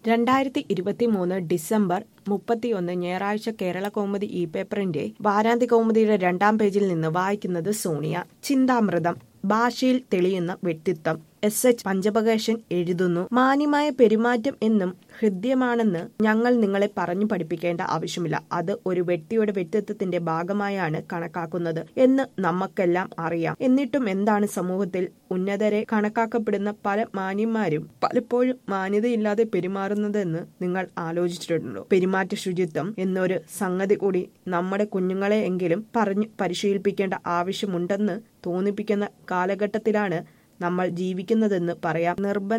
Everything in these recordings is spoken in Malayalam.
രണ്ടായിരത്തി ഇരുപത്തിമൂന്ന് ഡിസംബർ മുപ്പത്തിയൊന്ന് ഞായറാഴ്ച കേരള കൗമുദി ഇ പേപ്പറിന്റെ വാരാന്ത്യ കൗമുദിയുടെ രണ്ടാം പേജിൽ നിന്ന് വായിക്കുന്നത് സോണിയ ചിന്താമൃതം ഭാഷയിൽ തെളിയുന്ന വ്യക്തിത്വം എസ് എച്ച് പഞ്ചപകേശൻ എഴുതുന്നു മാന്യമായ പെരുമാറ്റം എന്നും ഹൃദ്യമാണെന്ന് ഞങ്ങൾ നിങ്ങളെ പറഞ്ഞു പഠിപ്പിക്കേണ്ട ആവശ്യമില്ല അത് ഒരു വ്യക്തിയുടെ വ്യക്തിത്വത്തിന്റെ ഭാഗമായാണ് കണക്കാക്കുന്നത് എന്ന് നമുക്കെല്ലാം അറിയാം എന്നിട്ടും എന്താണ് സമൂഹത്തിൽ ഉന്നതരെ കണക്കാക്കപ്പെടുന്ന പല മാന്യന്മാരും പലപ്പോഴും മാന്യതയില്ലാതെ പെരുമാറുന്നതെന്ന് നിങ്ങൾ ആലോചിച്ചിട്ടുണ്ടോ പെരുമാറ്റ ശുചിത്വം എന്നൊരു സംഗതി കൂടി നമ്മുടെ കുഞ്ഞുങ്ങളെ എങ്കിലും പറഞ്ഞു പരിശീലിപ്പിക്കേണ്ട ആവശ്യമുണ്ടെന്ന് തോന്നിപ്പിക്കുന്ന കാലഘട്ടത്തിലാണ് നമ്മൾ ജീവിക്കുന്നതെന്ന് പറയാം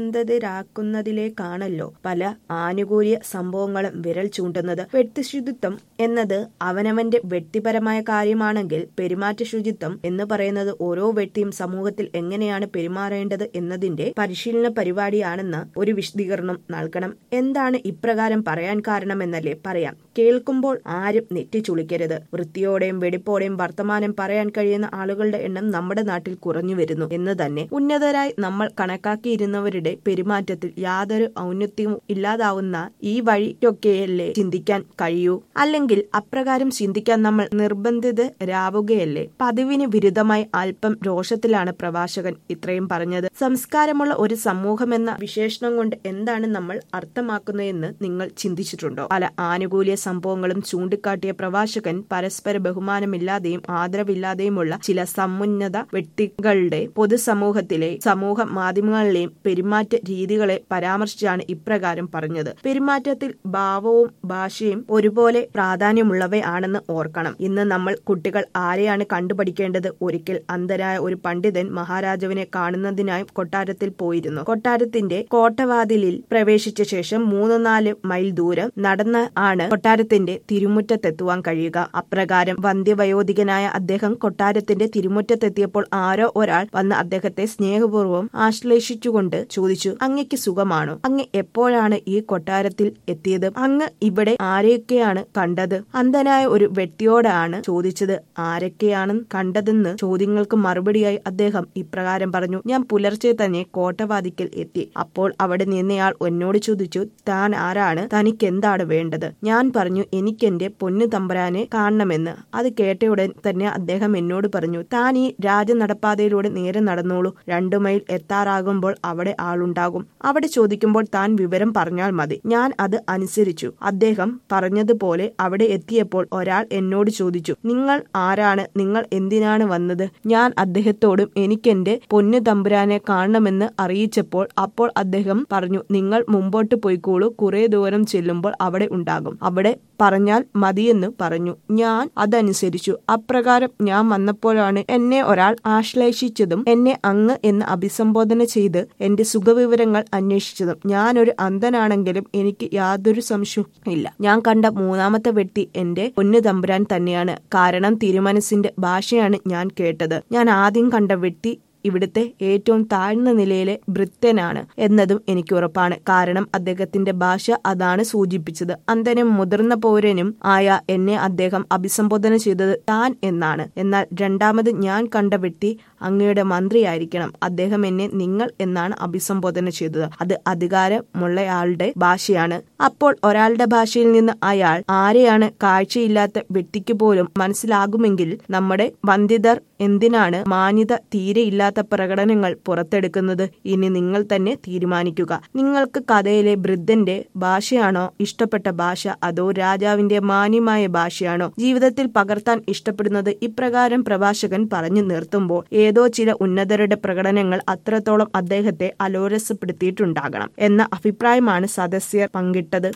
നിർബന്ധിതരാക്കുന്നതിലേക്കാണല്ലോ പല ആനുകൂല്യ സംഭവങ്ങളും വിരൽ ചൂണ്ടുന്നത് വ്യക്തിശുചിത്വം എന്നത് അവനവന്റെ വ്യക്തിപരമായ കാര്യമാണെങ്കിൽ പെരുമാറ്റ ശുചിത്വം എന്ന് പറയുന്നത് ഓരോ വ്യക്തിയും സമൂഹത്തിൽ എങ്ങനെയാണ് പെരുമാറേണ്ടത് എന്നതിന്റെ പരിശീലന പരിപാടിയാണെന്ന് ഒരു വിശദീകരണം നൽകണം എന്താണ് ഇപ്രകാരം പറയാൻ കാരണമെന്നല്ലേ പറയാം കേൾക്കുമ്പോൾ ആരും നെറ്റിച്ചുളിക്കരുത് വൃത്തിയോടെയും വെടിപ്പോടെയും വർത്തമാനം പറയാൻ കഴിയുന്ന ആളുകളുടെ എണ്ണം നമ്മുടെ നാട്ടിൽ കുറഞ്ഞു വരുന്നു എന്ന് തന്നെ ഉന്നതരായി നമ്മൾ കണക്കാക്കിയിരുന്നവരുടെ പെരുമാറ്റത്തിൽ യാതൊരു ഔന്നത്യവും ഇല്ലാതാവുന്ന ഈ വഴിയൊക്കെയല്ലേ ചിന്തിക്കാൻ കഴിയൂ അല്ലെങ്കിൽ അപ്രകാരം ചിന്തിക്കാൻ നമ്മൾ നിർബന്ധിതരാവുകയല്ലേ പതിവിന് വിരുദ്ധമായി അല്പം രോഷത്തിലാണ് പ്രഭാഷകൻ ഇത്രയും പറഞ്ഞത് സംസ്കാരമുള്ള ഒരു സമൂഹമെന്ന വിശേഷണം കൊണ്ട് എന്താണ് നമ്മൾ അർത്ഥമാക്കുന്നതെന്ന് നിങ്ങൾ ചിന്തിച്ചിട്ടുണ്ടോ പല ആനുകൂല്യ സംഭവങ്ങളും ചൂണ്ടിക്കാട്ടിയ പ്രഭാഷകൻ പരസ്പര ബഹുമാനമില്ലാതെയും ആദരവില്ലാതെയുമുള്ള ചില സമുന്നത വ്യക്തികളുടെ പൊതുസമൂഹത്തിലെ സമൂഹ മാധ്യമങ്ങളിലെയും പെരുമാറ്റ രീതികളെ പരാമർശിച്ചാണ് ഇപ്രകാരം പറഞ്ഞത് പെരുമാറ്റത്തിൽ ഭാവവും ഭാഷയും ഒരുപോലെ പ്രാധാന്യമുള്ളവയാണെന്ന് ഓർക്കണം ഇന്ന് നമ്മൾ കുട്ടികൾ ആരെയാണ് കണ്ടുപഠിക്കേണ്ടത് ഒരിക്കൽ അന്ധരായ ഒരു പണ്ഡിതൻ മഹാരാജാവിനെ കാണുന്നതിനായി കൊട്ടാരത്തിൽ പോയിരുന്നു കൊട്ടാരത്തിന്റെ കോട്ടവാതിലിൽ പ്രവേശിച്ച ശേഷം മൂന്ന് നാല് മൈൽ ദൂരം നടന്ന് ആണ് കൊട്ടാരത്തിന്റെ തിരുമുറ്റത്തെത്തുവാൻ കഴിയുക അപ്രകാരം വന്ധ്യവയോധികനായ അദ്ദേഹം കൊട്ടാരത്തിന്റെ തിരുമുറ്റത്തെത്തിയപ്പോൾ ആരോ ഒരാൾ വന്ന് അദ്ദേഹത്തെ സ്നേഹപൂർവ്വം ആശ്ലേഷിച്ചുകൊണ്ട് ചോദിച്ചു അങ്ങയ്ക്ക് സുഖമാണോ അങ്ങ് എപ്പോഴാണ് ഈ കൊട്ടാരത്തിൽ എത്തിയത് അങ്ങ് ഇവിടെ ആരെയൊക്കെയാണ് കണ്ടത് അന്ധനായ ഒരു വ്യക്തിയോടാണ് ചോദിച്ചത് ആരൊക്കെയാണ് കണ്ടതെന്ന് ചോദ്യങ്ങൾക്ക് മറുപടിയായി അദ്ദേഹം ഇപ്രകാരം പറഞ്ഞു ഞാൻ പുലർച്ചെ തന്നെ കോട്ടവാതിക്കൽ എത്തി അപ്പോൾ അവിടെ നിന്നയാൾ എന്നോട് ചോദിച്ചു താൻ ആരാണ് തനിക്ക് എന്താണ് വേണ്ടത് ഞാൻ പറഞ്ഞു എനിക്കെന്റെ പൊന്നു തമ്പരാനെ കാണണമെന്ന് അത് കേട്ടയുടൻ തന്നെ അദ്ദേഹം എന്നോട് പറഞ്ഞു താൻ ഈ രാജനടപ്പാതയിലൂടെ നേരെ നടന്നോളൂ രണ്ടു മൈൽ എത്താറാകുമ്പോൾ അവിടെ ആളുണ്ടാകും അവിടെ ചോദിക്കുമ്പോൾ താൻ വിവരം പറഞ്ഞാൽ മതി ഞാൻ അത് അനുസരിച്ചു അദ്ദേഹം പറഞ്ഞതുപോലെ അവിടെ എത്തിയപ്പോൾ ഒരാൾ എന്നോട് ചോദിച്ചു നിങ്ങൾ ആരാണ് നിങ്ങൾ എന്തിനാണ് വന്നത് ഞാൻ അദ്ദേഹത്തോടും എനിക്കെന്റെ പൊന്നു തമ്പുരാനെ കാണണമെന്ന് അറിയിച്ചപ്പോൾ അപ്പോൾ അദ്ദേഹം പറഞ്ഞു നിങ്ങൾ മുമ്പോട്ട് പോയിക്കോളൂ കുറെ ദൂരം ചെല്ലുമ്പോൾ അവിടെ ഉണ്ടാകും അവിടെ പറഞ്ഞാൽ മതിയെന്ന് പറഞ്ഞു ഞാൻ അതനുസരിച്ചു അപ്രകാരം ഞാൻ വന്നപ്പോഴാണ് എന്നെ ഒരാൾ ആശ്ലേഷിച്ചതും എന്നെ അങ്ങ് എന്ന് അഭിസംബോധന ചെയ്ത് എന്റെ സുഖവിവരങ്ങൾ അന്വേഷിച്ചതും ഞാനൊരു അന്ധനാണെങ്കിലും എനിക്ക് യാതൊരു സംശയവും ഇല്ല ഞാൻ കണ്ട മൂന്നാമത്തെ വ്യക്തി എന്റെ പൊന്നു തമ്പുരാൻ തന്നെയാണ് കാരണം തിരുമനസിന്റെ ഭാഷയാണ് ഞാൻ കേട്ടത് ഞാൻ ആദ്യം കണ്ട വ്യക്തി ഇവിടുത്തെ ഏറ്റവും താഴ്ന്ന നിലയിലെ ഭൃത്യനാണ് എന്നതും എനിക്ക് ഉറപ്പാണ് കാരണം അദ്ദേഹത്തിന്റെ ഭാഷ അതാണ് സൂചിപ്പിച്ചത് അന്തനും മുതിർന്ന പൗരനും ആയ എന്നെ അദ്ദേഹം അഭിസംബോധന ചെയ്തത് താൻ എന്നാണ് എന്നാൽ രണ്ടാമത് ഞാൻ കണ്ട വ്യക്തി അങ്ങയുടെ മന്ത്രിയായിരിക്കണം അദ്ദേഹം എന്നെ നിങ്ങൾ എന്നാണ് അഭിസംബോധന ചെയ്തത് അത് അധികാരമുള്ളയാളുടെ ഭാഷയാണ് അപ്പോൾ ഒരാളുടെ ഭാഷയിൽ നിന്ന് അയാൾ ആരെയാണ് കാഴ്ചയില്ലാത്ത വ്യക്തിക്ക് പോലും മനസ്സിലാകുമെങ്കിൽ നമ്മുടെ വന്ധ്യതർ എന്തിനാണ് മാന്യത തീരെയില്ലാത്ത പ്രകടനങ്ങൾ പുറത്തെടുക്കുന്നത് ഇനി നിങ്ങൾ തന്നെ തീരുമാനിക്കുക നിങ്ങൾക്ക് കഥയിലെ വൃദ്ധന്റെ ഭാഷയാണോ ഇഷ്ടപ്പെട്ട ഭാഷ അതോ രാജാവിന്റെ മാന്യമായ ഭാഷയാണോ ജീവിതത്തിൽ പകർത്താൻ ഇഷ്ടപ്പെടുന്നത് ഇപ്രകാരം പ്രഭാഷകൻ പറഞ്ഞു നിർത്തുമ്പോൾ ഏതോ ചില ഉന്നതരുടെ പ്രകടനങ്ങൾ അത്രത്തോളം അദ്ദേഹത്തെ അലോരസപ്പെടുത്തിയിട്ടുണ്ടാകണം എന്ന അഭിപ്രായമാണ് സദസ്യർ പങ്കിട്ടത്